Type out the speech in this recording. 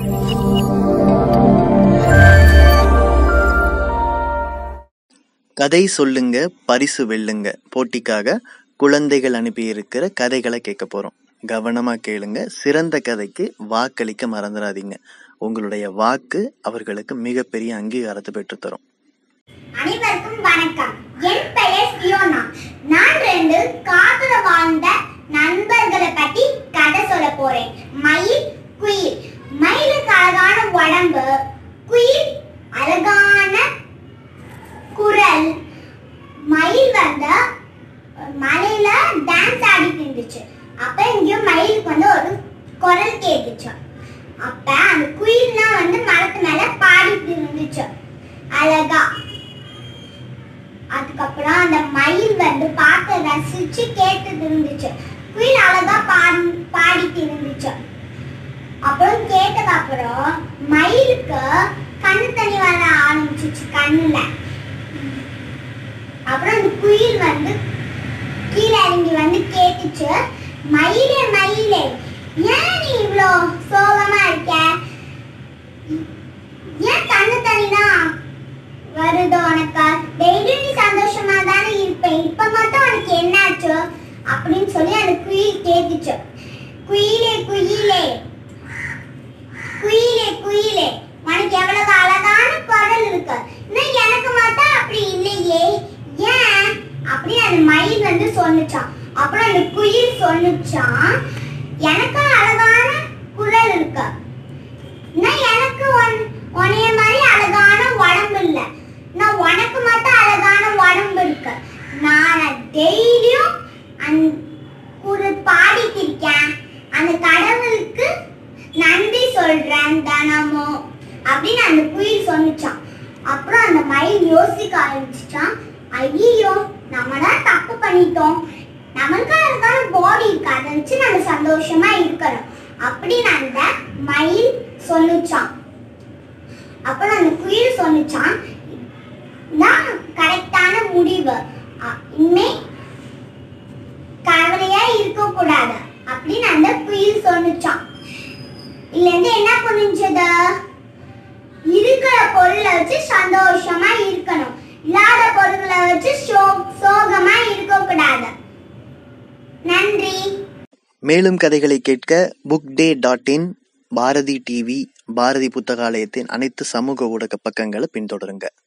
கதை சொல்லுங்க பரிசு வெல்லுங்க போட்டிக்காக குழந்தைகள் அனுப்பியிருக்கிற கதைகளை கேட்க போறோம் கவனமா கேளுங்க சிறந்த கதைக்கு வாக்களிக்க மறந்துடாதீங்க உங்களுடைய வாக்கு அவர்களுக்கு மிகப்பெரிய அங்கீகாரத்தை பெற்றுத்தரும் அனைவருக்கும் வணக்கம் என் பெயர் ஃபியோனா நான் ரெண்டு காட்டுல வாழ்ந்த நண்பர்களை பத்தி கதை சொல்ல போறேன் மயில் குயில் மயிலுக்கு அழகான உடம்பு குயில் அழகான குரல் மயில் வந்து மலையில டான்ஸ் ஆடிட்டு இருந்துச்சு அப்ப இங்க மயிலுக்கு வந்து ஒரு குரல் கேட்டுச்சு அப்ப அந்த குயில்னா வந்து மரத்து மேல பாடிட்டு இருந்துச்சு அழகா அதுக்கப்புறம் அந்த மயில் வந்து பார்த்து ரசிச்சு கேட்டுட்டு இருந்துச்சு குயில் அழகா பாடி பாடிட்டு இருந்துச்சு அப்புறம் கேட்டது அப்புறம் மயிலுக்கு கண்ணு தண்ணி வர ஆரம்பிச்சிச்சு கண்ணுல அப்புறம் அந்த குயில் வந்து கீழே இறங்கி வந்து கேட்டுச்சு மயிலே மயிலே ஏன் நீ இவ்வளோ சோகமா இருக்க ஏன் கண்ணு தண்ணினா வருது உனக்கு டெய்லி நீ சந்தோஷமா தானே இருப்ப இப்ப மட்டும் உனக்கு என்னாச்சு அப்படின்னு சொல்லி அந்த குயில் கேட்டுச்சு குயிலே குயிலே குயிலே குயிலே உனக்கு எவ்வளவு அழகான குரல் இருக்கு இன்னும் எனக்கு மட்டும் அப்படி இல்லையே ஏன் அப்படி அந்த மயில் வந்து சொன்னுச்சான் அப்புறம் அந்த குயில் சொன்னுச்சான் எனக்கு அழகான குரல் இருக்கு இன்னும் எனக்கு உன்- உன்னைய மாதிரி அழகான உடம்பு இல்ல நான் உனக்கு மட்டும் அழகான உடம்பு இருக்கு நான் டெய்லியும் அந்த ஒரு பாடிட்டு இருக்கேன் அந்த கடவுளுக்கு நன்றி சொல்றேன் தினமும் அப்படின்னு அந்த குயில் சொன்னுச்சான் அப்புறம் அந்த மயில் யோசிக்க ஆரம்பிச்சிட்டான் ஐயோ நம்ம தான் தப்பு பண்ணிட்டோம் நம்மளுக்கு அதுக்கான பாடி இருக்கு அதை வச்சு நம்ம சந்தோஷமா இருக்கணும் அப்படின்னு அந்த மயில் சொல்லுச்சான் அப்புறம் அந்த குயில் சொன்னுச்சான் தான் கரெக்டான முடிவு அ- இனிமே கவலையா இருக்க கூடாது அப்படின்னு அந்த குயில் சொன்னுச்சான் இதுல இருந்து என்ன புரிஞ்சது இருக்கிற பொருளை வச்சு சந்தோஷமா இருக்கணும் இல்லாத பொருட்களை வச்சு சோ- சோகமா இருக்க கூடாது நன்றி மேலும் கதைகளை கேட்க book day dot in Bharathi TV Bharathi புத்தகாலயத்தின் அனைத்து சமூக ஊடக பக்கங்களை பின்தொடருங்க